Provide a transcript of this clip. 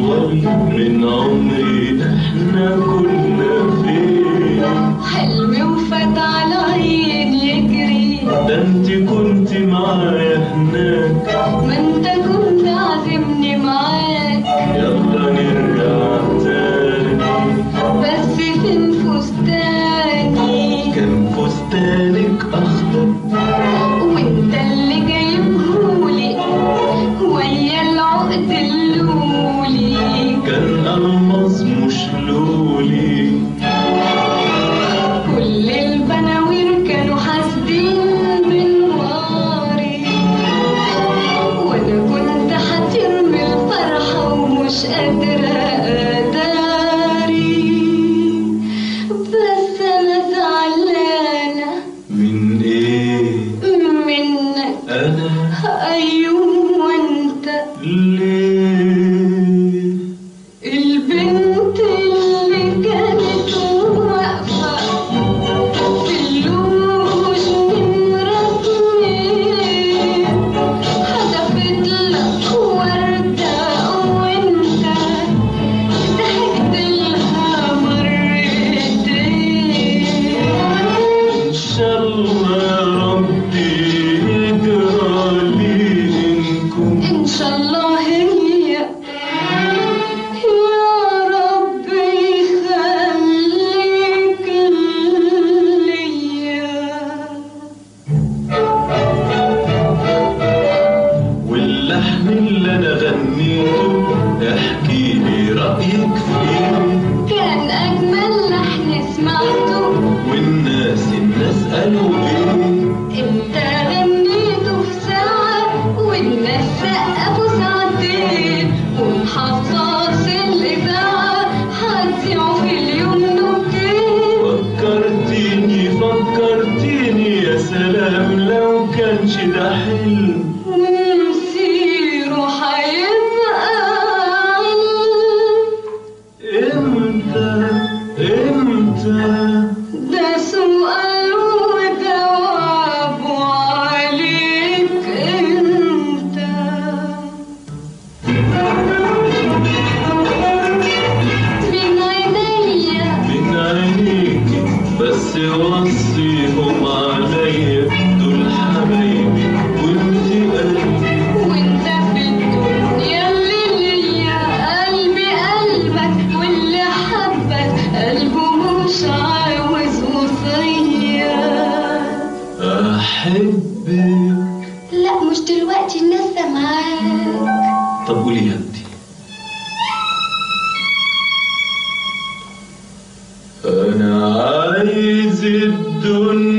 أطول من عمري إحنا كنا فين حلمي وفات على عين يجري ده انت كنت معايا هناك ما انت كنت عازمني معاك يلا نرجع تاني بس فين فستاني كان فستانك أخضر وانت اللي جايبهولي ويا العقد اللولي كان ألمظ مش لولي كل البناوير كانوا حاسدين بنواري وانا كنت هطير من الفرحة ومش قادرة اداري بس انا زعلانة من إيه منك أنا ايوه انت ليه البنت اللي كانت واقفة في اللوش نمرة اتنين حدفت لك وردة وانت ضحكت لها مرتين إن شاء الله ربي يجرى لي إنكم إن شاء الله هي يا رب يخليك ليا واللحن اللي أنا غنيته احكي لي رأيك فيه كان أجمل لحن سمعته والناس الناس قالوا إيه أنت غنيته في ساعة والناس سقفوا ساعتين ومحافظات الإذاعة هتذيعوا في اليوم نكتين فكرتيني فكرتيني يا سلام لو كانش ده حلم ومصيره هيبقى علم امتى امتى ده سؤال وجوابه عليك انت من عينيا من عينيكي بس وصيهم عليا دول حبايبي وانتي قلبي وانت في الدنيا اللي ليا قلبي قلبك واللي حبك قلبه مش عاوز وصية احبك لا مش دلوقتي الناس سامعاك طب قولي يا انتي انا عايز الدنيا